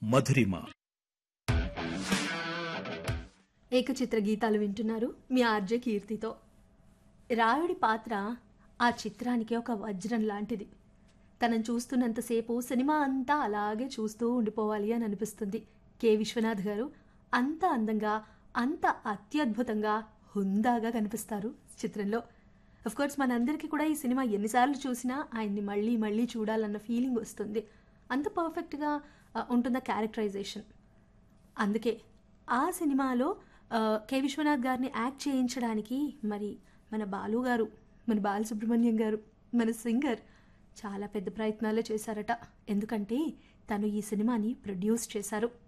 మధురిమ ఏకచిత్ర గీతాలు వింటున్నారు మీ ఆర్జే కీర్తితో రాయుడి పాత్ర ఆ చిత్రానికి ఒక వజ్రం లాంటిది తనను చూస్తున్నంతసేపు సినిమా అంతా అలాగే చూస్తూ ఉండిపోవాలి అని అనిపిస్తుంది కె విశ్వనాథ్ గారు అంత అందంగా అంత అత్యద్భుతంగా హుందాగా కనిపిస్తారు చిత్రంలో కోర్స్ మనందరికీ కూడా ఈ సినిమా ఎన్నిసార్లు చూసినా ఆయన్ని మళ్ళీ మళ్ళీ చూడాలన్న ఫీలింగ్ వస్తుంది అంత పర్ఫెక్ట్గా ఆ, ఉంటుంది క్యారెక్టరైజేషన్ అందుకే ఆ సినిమాలో ఆ, కె విశ్వనాథ్ గారిని యాక్ట్ చేయించడానికి మరి మన బాలు గారు మన బాలసుబ్రహ్మణ్యం గారు మన సింగర్ చాలా పెద్ద ప్రయత్నాలే చేశారట ఎందుకంటే తను ఈ సినిమాని ప్రొడ్యూస్ చేశారు